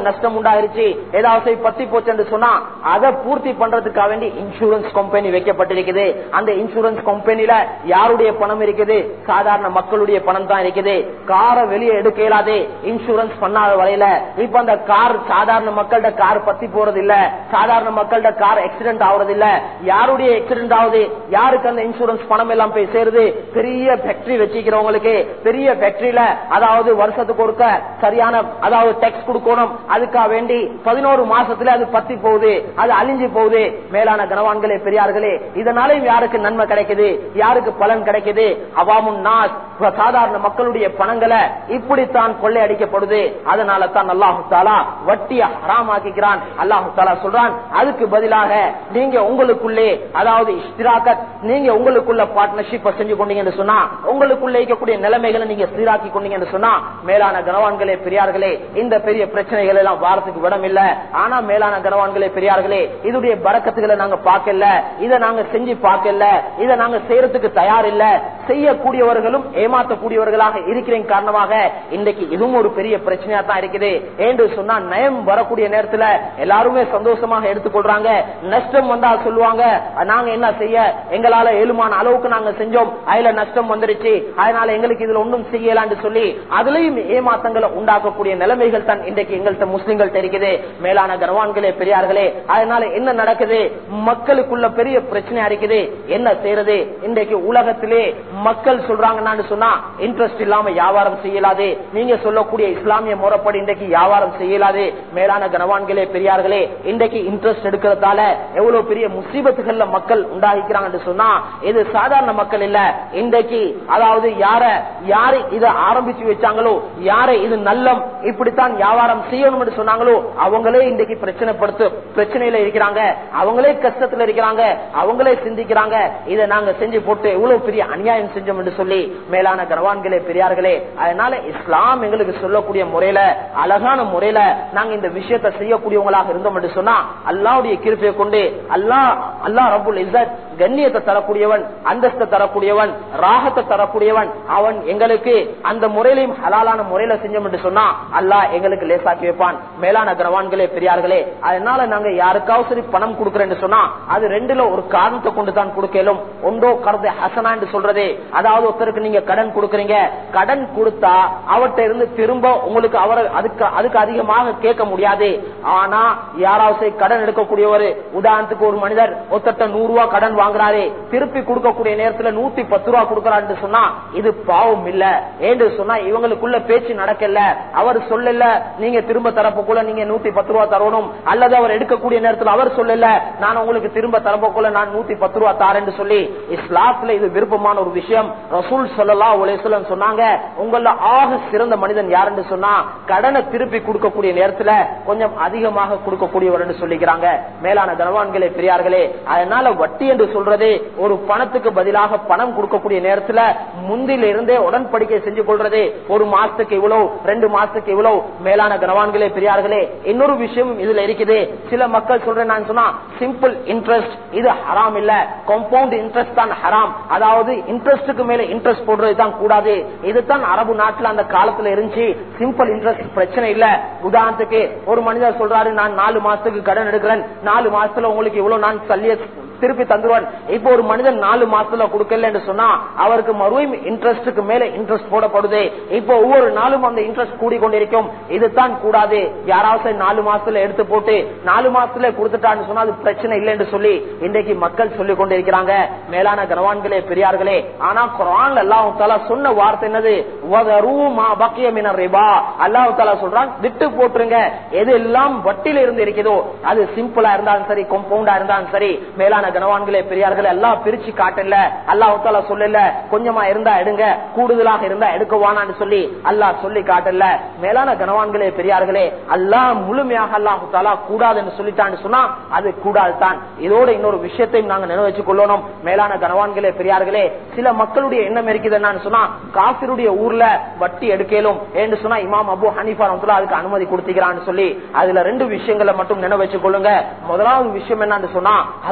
நஷ்டம் உண்டாயிருச்சு ஏதாவது பத்தி போச்சு சொன்னா அதை பூர்த்தி பண்றதுக்காக வேண்டி இன்சூரன்ஸ் கம்பெனி வைக்கப்பட்டிருக்குது அந்த இன்சூரன்ஸ் கம்பெனில யாருடைய பணம் இருக்குது சாதாரண மக்களுடைய பணம் தான் இருக்குது காரை வெளியே எடுக்க இயலாது இன்சூரன்ஸ் பண்ணாத வரையில இப்ப அந்த கார் சாதாரண மக்கள்கிட்ட கார் பத்தி போறது இல்ல சாதாரண மக்கள்கிட்ட கார் ஆக்சிடென்ட் ஆகுறது இல்ல யாருடைய ஆக்சிடென்ட் ஆகுது யாருக்கு அந்த இன்சூரன்ஸ் பணம் எல்லாம் போய் சேருது பெரிய ஃபேக்டரி வச்சுக்கிறவங்களுக்கு பெரிய ஃபேக்டரியில அதாவது வருஷத்துக்கு ஒருக்க சரியான அதாவது டேக்ஸ் கொடுக்கணும் அதுக்காக வேண்டி பதினோரு மாசத்துல அது பத்தி போகுது அது அழிஞ்சு போகுது மேலான கனவான்களே பெரியார்களே இதனாலையும் யாருக்கு நன்மை கிடைக்குது யாருக்கு பலன் கிடைக்குது அவாமுன் நாஸ் சாதாரண மக்களுடைய பணங்களை இப்படித்தான் கொள்ளையடிக்கப்படுது அதனால தான் அல்லாஹு தாலா வட்டிய ஹராம் ஆக்கிக்கிறான் அல்லாஹு தாலா சொல்றான் அதுக்கு பதிலாக நீங்க உங்களுக்குள்ளே அதாவது இஷ்டிராக்கத் நீங்க உங்களுக்குள்ள பார்ட்னர்ஷிப் செஞ்சு கொண்டீங்கன்னு சொன்னா உங்களுக்குள்ள இருக்கக்கூடிய நிலைமைகளை நீங்க சீராக்கி கொண்டீங்கன்னு சொன்னா மேலான கனவான்களே பெரியார்களே இந்த பெரிய பிரச்சனைகள் எல்லாம் வாரத்துக்கு விடம் இல்ல ஆனா மேலான கனவான்களே பெரியார்களே இதுடைய பறக்கத்துகளை நாங்க பார்க்கல இதை நாங்க செஞ்சு பார்க்கல இதை நாங்க செய்யறதுக்கு தயார் இல்ல செய்யக்கூடியவர்களும் ஏமாற்றக்கூடியவர்களாக இருக்கிறேன் காரணமாக இன்றைக்கு இதுவும் ஒரு பெரிய பிரச்சனையா தான் இருக்குது என்று சொன்னா நயம் வரக்கூடிய நேரத்துல எல்லாருமே சந்தோஷமாக எடுத்துக்கொள்றாங்க நஷ்டம் வந்தா சொல்லுவாங்க நாங்க என்ன செய்ய எங்களால ஏழுமான அளவுக்கு நாங்க செஞ்சோம் அதுல நஷ்டம் வந்துருச்சு அதனால எங்களுக்கு இதுல ஒன்றும் செய்யலான்னு சொல்லி அதுலயும் ஏமாத்தங்களை உண்டாக்கக்கூடிய நிலைமைகள் தான் இன்றைக்கு எங்கள்கிட்ட முஸ்லிம்கள் இருக்குது மேலான கர்வான்களே பெரியார்களே அதனால என்ன நடக்குது மக்களுக்குள்ள பெரிய பிரச்சனை இருக்குது என்ன செய்யறது இன்றைக்கு உலகத்திலே மக்கள் சொல்றாங்கன்னு சொன்னா இன்ட்ரெஸ்ட் இல்லாம வியாபாரம் செய்யலாது நீங்க சொல்லக்கூடிய இஸ்லாமிய முறைப்படி இன்றைக்கு வியாபாரம் செய்யலாது மேலான கனவான்களே பெரியார்களே இன்றைக்கு இன்ட்ரெஸ்ட் எடுக்கிறதால எவ்வளவு பெரிய முசீபத்துகள்ல மக்கள் உண்டாகிக்கிறாங்க சொன்னா இது சாதாரண மக்கள் இல்ல இன்றைக்கு அதாவது யார யாரு இதை ஆரம்பிச்சு வச்சாங்களோ யாரை இது நல்லம் இப்படித்தான் வியாபாரம் செய்யணும் சொன்னாங்களோ அவங்களே இன்றைக்கு பிரச்சனை படுத்து பிரச்சனையில இருக்கிறாங்க அவங்களே கஷ்டத்துல இருக்கிறாங்க அவங்களே சிந்திக்கிறாங்க இதை நாங்க செஞ்சு போட்டு எவ்வளவு பெரிய அநியாயம் செஞ்சோம் என்று சொல்லி மேலான கனவான்களே பெரியார்களே அதனால இஸ்லாம் எங்களுக்கு சொல்லக்கூடிய முறையில அழகான முறையில நாங்க இந்த விஷயத்தை செய்யக்கூடியவங்களாக இருந்தோம் என்று சொன்னா அல்லாவுடைய கிருப்பையை கொண்டு அல்லாஹ் அல்லா ரபுல் இசத் கண்ணியத்தை தரக்கூடியவன் அந்தஸ்தை தரக்கூடியவன் ராகத்தை தரக்கூடியவன் அவன் எங்களுக்கு அந்த முறையிலையும் ஹலாலான முறையில செஞ்சோம் என்று சொன்னா அல்லாஹ் எங்களுக்கு லேசாக்கி வைப்பான் மேலான கனவான்களே பெரியார்களே அதனால நாங்க யாருக்காவது சரி பணம் கொடுக்கறேன்னு சொன்னா அது ரெண்டுல ஒரு காரணத்தை கொண்டு தான் கொடுக்கலும் ஒன்றோ கருது ஹசனா என்று சொல்றதே அதாவது ஒருத்தருக்கு நீங்க கடன் கொடுக்கறீங்க கடன் கொடுத்தா அவர்கிட்ட இருந்து திரும்ப உங்களுக்கு அவரை அதுக்கு அதுக்கு அதிகமாக கேட்க முடியாது ஆனா யாராவது சரி கடன் எடுக்கக்கூடியவர் உதாரணத்துக்கு ஒரு மனிதர் ஒருத்தட்ட நூறு ரூபாய் கடன் வாங்குறாரு திருப்பி கொடுக்கக்கூடிய நேரத்துல நூத்தி பத்து ரூபா கொடுக்கறான்னு சொன்னா இது பாவம் இல்ல ஏன்னு சொன்னா இவங்களுக்குள்ள பேச்சு நடக்கல அவர் சொல்லல நீங்க திரும்ப தரப்புக்குள்ள நீங்க நூத்தி பத்து ரூபா தரணும் அல்லது அவர் எடுக்கக்கூடிய நேரத்துல அவர் சொல்லல நான் உங்களுக்கு திரும்ப தரப்புக்குள்ள நான் நூத்தி பத்து ரூபா தாரேன்னு சொல்லி இஸ்லாத்துல இது விருப்பமான ஒரு விஷயம் ரசூல் சொல்லலா உலேசலம் சொன்னாங்க உங்கள ஆக சிறந்த மனிதன் யாருன்னு சொன்னா கடனை திருப்பி கொடுக்கக்கூடிய நேரத்துல கொஞ்சம் அதிகமாக கொடுக்கக்கூடியவர் சொல்லிக்கிறாங்க மேலான கனவான்களே பெரியார்களே அதனால வட்டி என்று சொல்றது ஒரு பணத்துக்கு பதிலாக பணம் கொடுக்கக்கூடிய நேரத்துல முந்தில இருந்தே உடன்படிக்கை செஞ்சு கொள்றது ஒரு மாசத்துக்கு இவ்வளவு ரெண்டு மாசத்துக்கு இவ்வளவு மேலான கனவான்களே பெரியார்களே இன்னொரு விஷயம் இதுல இருக்குது சில மக்கள் சொல்றேன் நான் சொன்னா சிம்பிள் இன்ட்ரெஸ்ட் இது ஹராம் இல்ல கம்பவுண்ட் இன்ட்ரெஸ்ட் தான் ஹராம் அதாவது இன்ட்ரெஸ்டுக்கு மேல இன்ட்ரெஸ்ட் போடுறது தான் கூடாது இதுதான் அரபு நாட்டுல அந்த காலத்துல இருந்துச்சு சிம்பிள் இன்ட்ரெஸ்ட் பிரச்சனை இல்ல உதாரணத்துக்கு ஒரு மனிதர் சொல்றாரு நான் நாலு மாசத்துக்கு கடன் எடுக்கிறேன் நாலு மாசத்துல உங்களுக்கு இவ்வளவு நான் சல்லிய திருப்பி தந்துருவான் இப்போ ஒரு மனிதன் நாலு மாசத்துல கொடுக்கல என்று சொன்னா அவருக்கு மறுபடியும் இன்ட்ரெஸ்டுக்கு மேல இன்ட்ரெஸ்ட் போடப்படுது இப்போ ஒவ்வொரு நாளும் அந்த இன்ட்ரெஸ்ட் கூடிக்கொண்டிருக்கும் இதுதான் கூடாது யாராவது நாலு மாசத்துல எடுத்து போட்டு நாலு மாசத்துல கொடுத்துட்டான்னு சொன்னா அது பிரச்சனை இல்லை என்று சொல்லி இன்றைக்கு மக்கள் சொல்லிக் கொண்டிருக்கிறாங்க மேலான கனவான்களே பெரியார்களே ஆனா குரான் அல்லாஹு தாலா சொன்ன வார்த்தை என்னது அல்லாஹு தாலா சொல்றான் விட்டு போட்டுருங்க எது எல்லாம் வட்டில இருந்து இருக்குதோ அது சிம்பிளா இருந்தாலும் சரி கொம்பவுண்டா இருந்தாலும் சரி மேலான கனவான்களே பெரியார்களே எல்லாம் பிரிச்சு காட்டல அல்லாஹு தாலா சொல்லல கொஞ்சமா இருந்தா எடுங்க கூடுதலாக இருந்தா எடுக்கவானான்னு சொல்லி அல்லாஹ் சொல்லி காட்டல மேலான கனவான்களே பெரியார்களே அல்லாஹ் முழுமையாக அல்லாஹு தாலா கூடாதுன்னு சொல்லிட்டான்னு சொன்னா அது கூடாது தான் இதோட இன்னொரு விஷயத்தையும் நாங்க நினைவச்சு கொள்ளணும் மேலான கனவான்களே பெரியார்களே சில மக்களுடைய எண்ணம் இருக்குது என்னன்னு சொன்னா காபிருடைய ஊர்ல வட்டி எடுக்கலும் என்று சொன்னா இமாம் அபு ஹனீஃபா ரஹ்மத்துல்லாஹ் அதுக்கு அனுமதி கொடுத்துக்கிறான்னு சொல்லி அதுல ரெண்டு விஷயங்களை மட்டும் நினைவச்சு கொள்ளுங்க முதலாவது விஷயம் என்னன்னு சொன்னா ஹதரத் இமாம்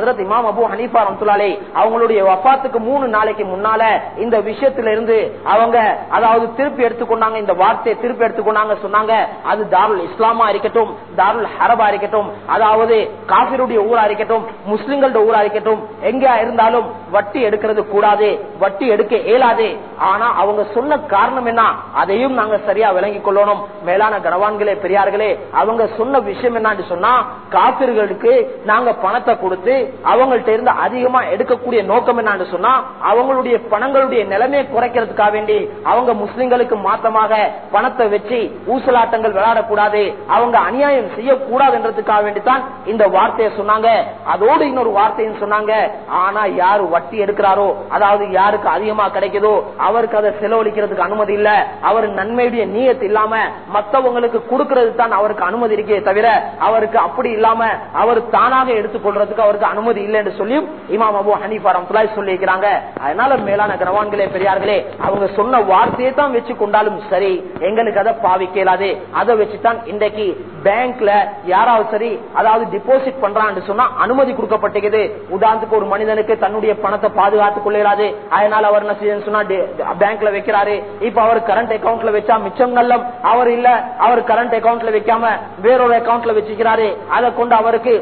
அபு ஹனீஃபா ரம்துலாலே அவங்களுடைய வஃபாத்துக்கு மூணு நாளைக்கு முன்னால இந்த விஷயத்துல இருந்து அவங்க அதாவது திருப்பி எடுத்துக்கொண்டாங்க இந்த வார்த்தையை திருப்பி எடுத்துக்கொண்டாங்க சொன்னாங்க அது தாருல் இஸ்லாமா இருக்கட்டும் தாருல் ஹரபா இருக்கட்டும் அதாவது காபிருடைய ஊரா இருக்கட்டும் முஸ்லிம்களோட ஊரா இருக்கட்டும் எங்க இருந்தாலும் வட்டி எடுக்கிறது கூடாது வட்டி எடுக்க இயலாது ஆனா அவங்க சொன்ன காரணம் என்ன அதையும் நாங்க சரியா விளங்கிக் கொள்ளணும் மேலான கனவான்களே பெரியார்களே அவங்க சொன்ன விஷயம் என்னன்னு சொன்னா காப்பிர்களுக்கு நாங்க பணத்தை கொடுத்து அவங்கள்ட்ட இருந்து அதிகமா எடுக்கக்கூடிய நோக்கம் என்னன்னு சொன்னா அவங்களுடைய பணங்களுடைய நிலைமையை குறைக்கிறதுக்காக வேண்டி அவங்க முஸ்லிம்களுக்கு மாத்தமாக பணத்தை வச்சு ஊசலாட்டங்கள் விளையாடக்கூடாது அவங்க அநியாயம் செய்யக்கூடாதுன்றதுக்காக வேண்டித்தான் இந்த வார்த்தையை சொன்னாங்க அதோடு இன்னொரு வார்த்தையும் சொன்னாங்க ஆனா யாரு வட்டி எடுக்கிறாரோ அதாவது யாருக்கு அதிகமா கிடைக்குதோ அவருக்கு அதை செலவழிக்கிறதுக்கு அனுமதி இல்ல அவர் நன்மையுடைய நீயத்து இல்லாம மத்தவங்களுக்கு கொடுக்கிறது தான் அவருக்கு அனுமதி இருக்கே தவிர அவருக்கு அப்படி இல்லாம அவர் தானாக எடுத்துக்கொள்றதுக்கு அவருக்கு அனுமதி இல்லை என்று சொல்லி இமாம் அபு ஹனீஃபா ரம்துல்லாய் சொல்லியிருக்கிறாங்க அதனால மேலான கனவான்களே பெரியார்களே அவங்க சொன்ன வார்த்தையை தான் வச்சு கொண்டாலும் சரி எங்களுக்கு அதை பாவிக்கலாது அதை வச்சுதான் இன்றைக்கு பேங்க்ல யாராவது சரி அதாவது டிபாசிட் பண்றான்னு சொன்னா அனுமதி கொடுக்கப்பட்டிருக்குது உதாரணத்துக்கு ஒரு மனிதனுக்கு தன்னுடைய பணத்தை பாதுகாத்துக் கொள்ளாது அதனால அவர் என்ன செய்யணும்னு சொன்னா பேங்க்ல வைக்கிறாரு இப்ப அவர் கரண்ட் அக்கௌண்ட்ல வச்சா மிச்சம் நல்லம் அவர் இல்ல அவர் கரண்ட் அக்கௌண்ட்ல வைக்காம வேறொரு அக்கௌண்ட்ல வச்சுக்கிறாரு அதை கொண்டு அவருக்கு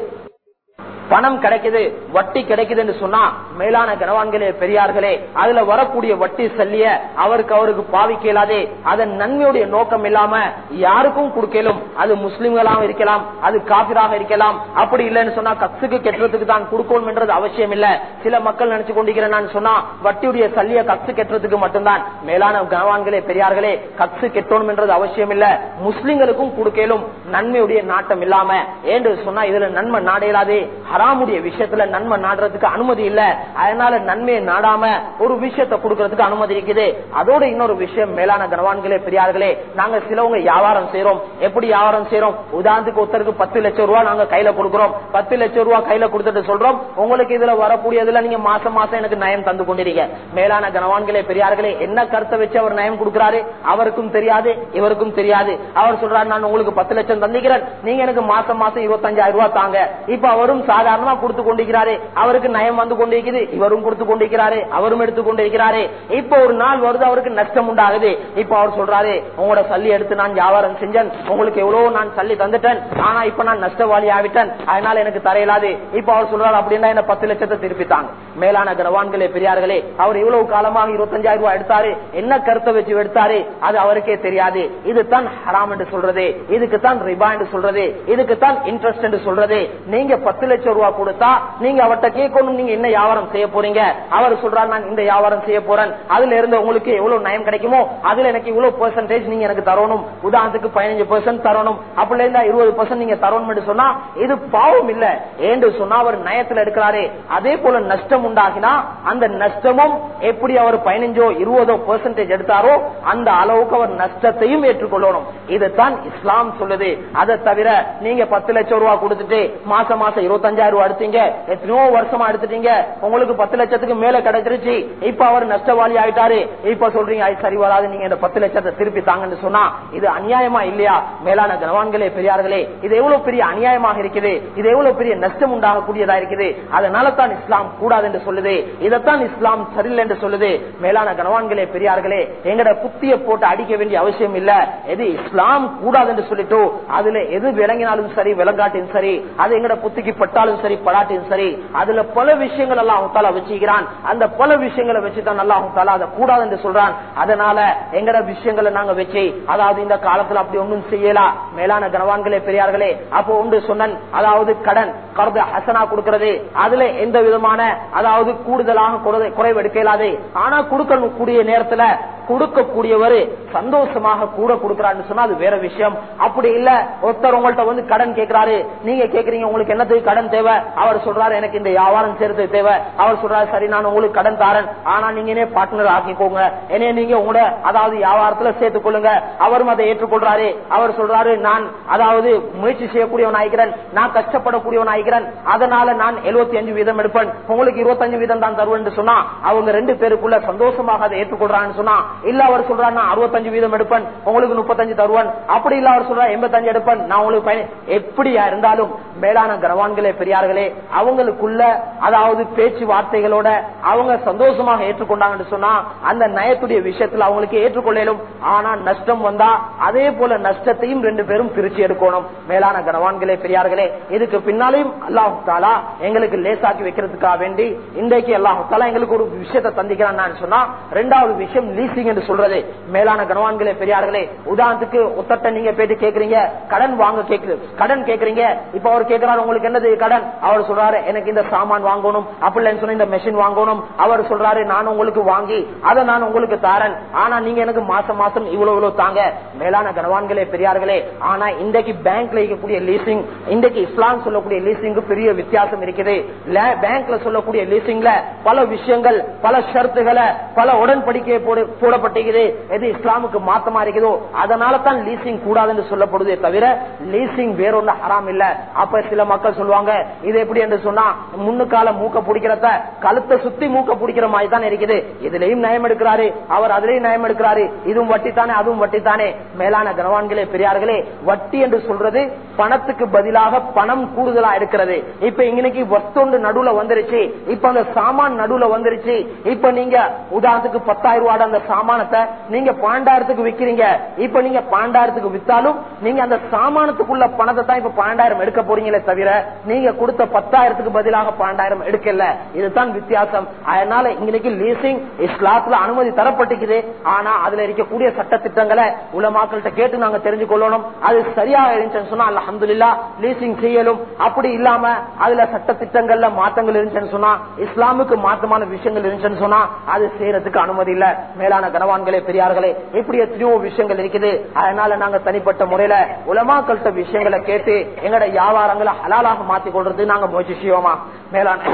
பணம் கிடைக்குது வட்டி கிடைக்குதுன்னு சொன்னா மேலான கனவான்களே பெரியார்களே அதுல வரக்கூடிய வட்டி சல்லிய அவருக்கு அவருக்கு பாவிக்கலாதே அதன் நன்மையுடைய நோக்கம் இல்லாம யாருக்கும் கொடுக்கலும் அது முஸ்லிம்களாக இருக்கலாம் அது காபிராக இருக்கலாம் அப்படி இல்லைன்னு சொன்னா கத்துக்கு கெட்டுறதுக்கு தான் கொடுக்கணும் என்றது அவசியம் இல்ல சில மக்கள் நினைச்சு கொண்டிருக்கிறேன் சொன்னா வட்டியுடைய சல்லிய கத்து கெட்டுறதுக்கு மட்டும்தான் மேலான கனவான்களே பெரியார்களே கத்து கெட்டணும் என்றது அவசியம் இல்ல முஸ்லிம்களுக்கும் கொடுக்கலும் நன்மையுடைய நாட்டம் இல்லாம என்று சொன்னா இதுல நன்மை நாடையலாதே ஹராமுடைய விஷயத்துல நன்மை நாடுறதுக்கு அனுமதி இல்ல அதனால நன்மையை நாடாம ஒரு விஷயத்தை கொடுக்கறதுக்கு அனுமதி இருக்குது அதோட இன்னொரு விஷயம் மேலான கனவான்களே பெரியார்களே நாங்க சிலவங்க வியாபாரம் செய்யறோம் எப்படி வியாபாரம் செய்யறோம் உதாரணத்துக்கு ஒருத்தருக்கு பத்து லட்சம் ரூபாய் நாங்க கையில கொடுக்கறோம் பத்து லட்சம் ரூபாய் கையில கொடுத்துட்டு சொல்றோம் உங்களுக்கு இதுல வரக்கூடியதுல நீங்க மாசம் மாசம் எனக்கு நயம் தந்து கொண்டிருக்க மேலான கனவான்களே பெரியார்களே என்ன கருத்தை வச்சு அவர் நயம் கொடுக்கிறாரு அவருக்கும் தெரியாது இவருக்கும் தெரியாது அவர் சொல்றாரு நான் உங்களுக்கு பத்து லட்சம் தந்திக்கிறேன் நீங்க எனக்கு மாசம் மாசம் இருபத்தஞ்சாயிரம் ரூபாய் தாங்க இப்ப அவரும் சாதாரணமா கொடுத்து கொண்டிருக்கிறாரு அவருக்கு நயம் வந்து கொண்டிருக்குது இவரும் கொடுத்து கொண்டிருக்கிறாரு அவரும் எடுத்து கொண்டிருக்கிறாரு இப்ப ஒரு நாள் வருது அவருக்கு நஷ்டம் உண்டாகுது இப்ப அவர் சொல்றாரு உங்களோட சல்லி எடுத்து நான் வியாபாரம் செஞ்சேன் உங்களுக்கு எவ்வளவு நான் சல்லி தந்துட்டேன் ஆனா இப்ப நான் நஷ்டவாளி ஆவிட்டேன் அதனால எனக்கு தரையிலாது இப்ப அவர் சொல்றாரு அப்படின்னா என்ன பத்து லட்சத்தை திருப்பித்தாங்க மேலான கனவான்களே பெரியார்களே அவர் இவ்வளவு காலமாக இருபத்தஞ்சாயிரம் ரூபாய் எடுத்தாரு என்ன கருத்தை வச்சு எடுத்தாரு அது அவருக்கே தெரியாது இதுதான் ஹராம் என்று சொல்றது இதுக்கு தான் ரிபா என்று சொல்றது இதுக்கு தான் இன்ட்ரெஸ்ட் என்று சொல்றது நீங்க பத்து லட்சம் ரூபாய் கொடுத்தா நீங்க அவர்கிட்ட கேட்கணும் நீங்க என்ன வியாபாரம் செய்ய போறீங்க அவர் சொல்றாரு நான் இந்த வியாபாரம் செய்ய போறேன் அதுல இருந்து உங்களுக்கு எவ்வளவு நயம் கிடைக்குமோ அதுல எனக்கு இவ்வளவு பெர்சன்டேஜ் நீங்க எனக்கு தரணும் உதாரணத்துக்கு பதினஞ்சு பெர்சன்ட் தரணும் அப்படி இருந்தா இருபது பெர்சன்ட் நீங்க தரணும் என்று சொன்னா இது பாவம் இல்ல என்று சொன்னா அவர் நயத்துல எடுக்கிறாரே அதே போல நஷ்டம் உண்டாகினா அந்த நஷ்டமும் எப்படி அவர் பதினஞ்சோ இருபதோ பெர்சன்டேஜ் எடுத்தாரோ அந்த அளவுக்கு அவர் நஷ்டத்தையும் ஏற்றுக்கொள்ளணும் இதுதான் இஸ்லாம் சொல்லுது அதை தவிர நீங்க பத்து லட்சம் ரூபாய் கொடுத்துட்டு மாசம் மாசம் இருபத்தஞ்சாயிரம் ரூபாய் எடுத்தீங்க எத்தனையோ வருஷமா எடுத்துட்டீங்க உங்களுக்கு பத்து லட்சத்துக்கு மேல கிடைச்சிருச்சு இப்ப அவர் நஷ்டவாளி ஆயிட்டாரு இப்ப சொல்றீங்க அது சரி வராது நீங்க இந்த பத்து லட்சத்தை திருப்பி தாங்கன்னு சொன்னா இது அநியாயமா இல்லையா மேலான கனவான்களே பெரியார்களே இது எவ்வளவு பெரிய அநியாயமாக இருக்குது இது எவ்வளவு பெரிய நஷ்டம் உண்டாகக்கூடியதா இருக்குது அதனால தான் இஸ்லாம் கூடாது என்று சொல்லுது இதைத்தான் இஸ்லாம் சரியில்லை என்று சொல்லுது மேலான கனவான்களே பெரியார்களே எங்கட புத்திய போட்டு அடிக்க வேண்டிய அவசியம் இல்ல எது இஸ்லாம் கூடாது என்று சொல்லிட்டோ அதுல எது விளங்கினாலும் சரி விளங்காட்டியும் சரி அது எங்கட புத்திக்கு பட்டாலும் சரி படாட்டியும் சரி அதுல பல விஷயங்கள் எல்லாம் அவத்தால வச்சுக்கிறான் அந்த பல விஷயங்களை வச்சுதான் நல்லா அவத்தால அதை கூடாது என்று சொல்றான் அதனால எங்கட விஷயங்களை நாங்க வச்சு அதாவது இந்த காலத்துல அப்படி ஒன்றும் செய்யலாம் மேலான கனவான்களே பெரியார்களே அப்போ ஒன்று சொன்னன் அதாவது கடன் கருது ஹசனா கொடுக்கிறது அதுல எந்த விதமான அதாவது கூடுதலாக குறை- குறைவு எடுக்கலாது ஆனா கொடுக்கக்கூடிய நேரத்துல கொடுக்கக்கூடியவர் சந்தோஷமாக கூட கொடுக்கிறான்னு சொன்னா அது வேற விஷயம் அப்படி இல்ல ஒருத்தர் உங்கள்ட்ட வந்து கடன் கேட்கிறாரு நீங்க கேக்குறீங்க உங்களுக்கு என்னத்துக்கு கடன் தேவை அவர் சொல்றாரு எனக்கு இந்த வியாபாரம் செய்யறது தேவை அவர் சொல்றாரு சரி நான் உங்களுக்கு கடன் தாரேன் ஆனா நீங்க என்ன பார்ட்னர் ஆக்கிக்கோங்க என்னைய நீங்க உங்களோட அதாவது வியாபாரத்துல சேர்த்துக் கொள்ளுங்க அவரும் அதை ஏற்றுக்கொள்றாரு அவர் சொல்றாரு நான் அதாவது முயற்சி செய்யக்கூடியவன் ஆகிறேன் நான் கஷ்டப்படக்கூடியவன் ஆகிறேன் அதனால நான் 75 அஞ்சு வீதம் எடுப்பேன் உங்களுக்கு இருபத்தஞ்சு வீதம் தான் தருவேன் சொன்னா அவங்க ரெண்டு பேருக்குள்ள சந்தோஷமாக அதை ஏற்றுக்கொள்றான்னு சொன்னா இல்ல அவர் சொல்றாரு நான் அறுபத்தஞ்சு வீதம் எடுப்பேன் உங்களுக்கு முப்பத்தஞ்சு தருவன் அப்படி இல்ல அவர் சொல்றாரு எண்பத்தஞ்சு எடுப்பேன் நான் உங்களுக்கு பயன் எப்படியா இருந்தாலும் மேலான கனவான்களே பெரியார்களே அவங்களுக்குள்ள அதாவது பேச்சு வார்த்தைகளோட அவங்க சந்தோஷமாக ஏற்றுக்கொண்டாங்கன்னு சொன்னா அந்த நயத்துடைய விஷயத்துல அவங்களுக்கு ஏற்றுக்கொள்ளலும் ஆனா நஷ்டம் வந்தா அதே போல நஷ்டத்தையும் ரெண்டு பேரும் பிரிச்சு எடுக்கணும் மேலான கனவான்களே பெரியார்களே இதுக்கு பின்னாலையும் அல்லாஹு தாலா எங்களுக்கு லேசாக்கி வைக்கிறதுக்காக வேண்டி இன்றைக்கு அல்லாஹு தாலா எங்களுக்கு ஒரு விஷயத்தை தந்திக்கிறான்னு சொன்னா ரெண்டாவது விஷயம் லீசிங் என்று சொல்றது மேலான கனவான்களே பெரியார்களே உதாரணத்துக்கு ஒத்தட்ட நீங்க போயிட்டு கேக்குறீங்க கடன் வாங்க கேக்குது கடன் கேக்குறீங்க இப்ப அவர் கேட்கிறாரு உங்களுக்கு என்னது கடன் அவர் சொல்றாரு எனக்கு இந்த சாமான் வாங்கணும் அப்படின்னு சொன்ன இந்த மெஷின் வாங்கணும் அவர் சொல்றாரு நான் உங்களுக்கு வாங்கி அதை நான் உங்களுக்கு தாரேன் ஆனா நீங்க எனக்கு மாசம் மாசம் இவ்வளவு இவ்வளவு தாங்க மேலான கனவான்களே பெரியார்களே ஆனா இன்றைக்கு பேங்க்ல இருக்கக்கூடிய லீசிங் இன்றைக்கு இஸ்லாம் சொல்லக்கூடிய லீசிங்கு பெரிய வித்தியாசம் இருக்குது ல- பேங்க்ல சொல்லக்கூடிய லீசிங்ல பல விஷயங்கள் பல ஷர்த்துகளை பல உடன்படிக்கை போடு- போடப்பட்டிருக்குது எது இஸ்லாமுக்கு மாத்தமா இருக்குதோ அதனால தான் லீசிங் கூடாதுன்னு சொல்லப்படுதே தவிர லீசிங் வேறொன்னு ஹராம் இல்ல அப்ப சில மக்கள் சொல்லுவாங்க இது எப்படி என்று சொன்னா முன்னுக்கால மூக்க பிடிக்கிறத கழுத்தை சுத்தி மூக்க பிடிக்கிற மாதிரி தான் இருக்குது இதுலயும் நயம் எடுக்கிறாரு அவர் அதுலயும் நயம் எடுக்கிறாரு இதுவும் வட்டி தானே அதுவும் வட்டி தானே மேலான கனவான்களே பெரியார்களே வட்டி என்று சொல்றது பணத்துக்கு பதிலாக பணம் கூடுதலா இருக்கிறது இப்ப இன்னைக்கு வஸ்தொண்டு நடுவுல வந்துருச்சு இப்ப அந்த சாமான் நடுவுல வந்துருச்சு இப்ப நீங்க உதாரணத்துக்கு பத்தாயிரம் ரூபாய் அந்த சாமானத்தை நீங்க பன்னெண்டாயிரத்துக்கு விக்கிறீங்க இப்ப நீங்க பன்னெண்டாயிரத்துக்கு வித்தாலும் நீங்க அந்த சாமானத்துக்குள்ள பணத்தை தான் இப்ப பன்னெண்டாயிரம் எடுக்க போறீங்களே தவிர நீங்க கொடுத்த பத்தாயிரத்துக்கு பதிலாக பன்னெண்டாயிரம் எடுக்கல இதுதான் வித்தியாசம் அதனால இன்னைக்கு லீசிங் இஸ்லாத்துல அனுமதி தரப்பட்டிருக்குது ஆனா அதுல இருக்கக்கூடிய சட்ட திட்டங்களை உலமாக்கள்கிட்ட கேட்டு நாங்க தெரிஞ்சு கொள்ளணும் அது சரியாக இருந்துச்சுன்னு சொன்னா அல்ஹம்துலில்லாஹ் லீசிங் செய்யலும் அப்படி இல்லாம அதுல சட்ட திட்டங்கள்ல மாற்றங்கள் இருந்துச்சுன்னு சொன்னா இஸ்லாமுக்கு மாற்றமான விஷயங்கள் இருந்துச்சுன்னு சொன்னா அது செய்யறதுக்கு அனுமதி இல்ல மேலான கனவான்களே பெரியார்களே இப்படி எத்தனையோ விஷயங்கள் இருக்குது அதனால நாங்க தனிப்பட்ட முறையில உலமாக்கள்கிட்ட விஷயங்களை கேட்டு எங்கட வியாபாரங்களை ஹலாலாக மாத்தி கொள்றது நாங்க முயற்சி செய்வோமா மேலான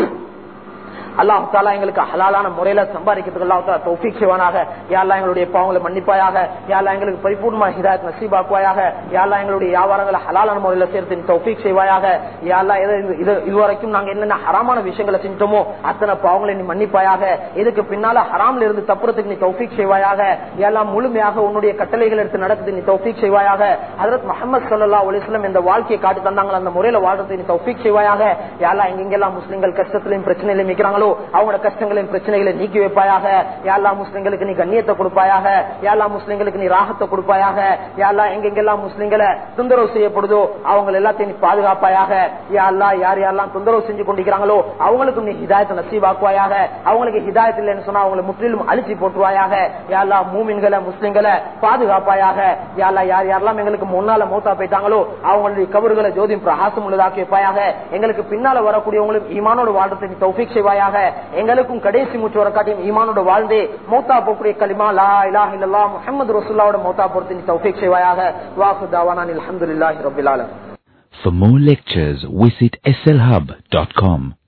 அல்லாஹ் தாலா எங்களுக்கு ஹலாலான முறையில சம்பாதிக்கிறதுக்கு அல்லாஹ் தாலா தௌஃபீக் செய்வானாக யாரெல்லாம் எங்களுடைய பாவங்களை மன்னிப்பாயாக யாரெல்லாம் எங்களுக்கு பரிபூர்ணமா ஹிதாயத் நசீபாக்குவாயாக யாரெல்லாம் எங்களுடைய வியாபாரங்களை ஹலாலான முறையில சேர்த்து நீ தௌஃபீக் செய்வாயாக யாரெல்லாம் எதை இது- இது இதுவரைக்கும் நாங்க என்னென்ன ஹராமான விஷயங்களை செஞ்சோமோ அத்தனை பாவங்களை நீ மன்னிப்பாயாக இதுக்கு பின்னால ஹராம்ல இருந்து தப்புறதுக்கு நீ தௌஃபீக் செய்வாயாக யாரெல்லாம் முழுமையாக உன்னுடைய கட்டளைகள் எடுத்து நடக்குது நீ தௌஃபீக் செய்வாயாக ஹதரத் முகமது சல்லா அலிஸ்லாம் இந்த வாழ்க்கையை காட்டி தந்தாங்க அந்த முறையில வாழ்றதுக்கு நீ தௌஃபீக் செய்வாயாக யாரெல்லாம் எங்கெங்கெல்லாம் முஸ்லிம்கள் கஷ்டத்திலையும் பிரச்சனையிலும் இருக்கிறாங்களோ அவங்களோட கஷ்டங்களையும் பிரச்சனைகளை நீக்கி வைப்பாயாக யாழ்லா முஸ்லிம்களுக்கு நீ கண்ணியத்தை கொடுப்பாயாக யாழ்லா முஸ்லிம்களுக்கு நீ ராகத்தை கொடுப்பாயாக யாழ்லா எங்கெங்கெல்லாம் முஸ்லிம்களை தொந்தரவு செய்யப்படுதோ அவங்க எல்லாத்தையும் நீ பாதுகாப்பாயாக யாழ்லா யார் யாரெல்லாம் தொந்தரவு செஞ்சு கொண்டிருக்கிறாங்களோ அவங்களுக்கும் நீ ஹிதாயத்தை நசீவாக்குவாயாக அவங்களுக்கு ஹிதாயத் இல்லைன்னு சொன்னா அவங்களை முற்றிலும் அழிச்சு போட்டுருவாயாக யாழ்லா மூமின்களை முஸ்லிம்களை பாதுகாப்பாயாக யாழ்லா யார் யாரெல்லாம் எங்களுக்கு முன்னால மூத்தா போயிட்டாங்களோ அவங்களுடைய கபறுகளை ஜோதியும் பிரகாசம் உள்ளதாக்கி வைப்பாயாக எங்களுக்கு பின்னால வரக்கூடியவங்களுக்கு ஈமானோடு வாழ்றதுக்கு தௌஃபீக் செய்வாயாக எங்களுக்கும் கடைசி மூச்சு வர காட்டியும் ஈமானோடு வாழ்ந்து மௌத்தா போக்கூடிய கலிமா லா இலாஹ இல்லல்லாஹ் முஹம்மது ரசூலுல்லாஹ்வோட மௌத்தா போறது நீ தௌஃபீக் செய்வாயாக வாஹு தாவானா அல்ஹம்துலில்லாஹி ரப்பில் ஆலமீன் For more lectures, visit slhub.com.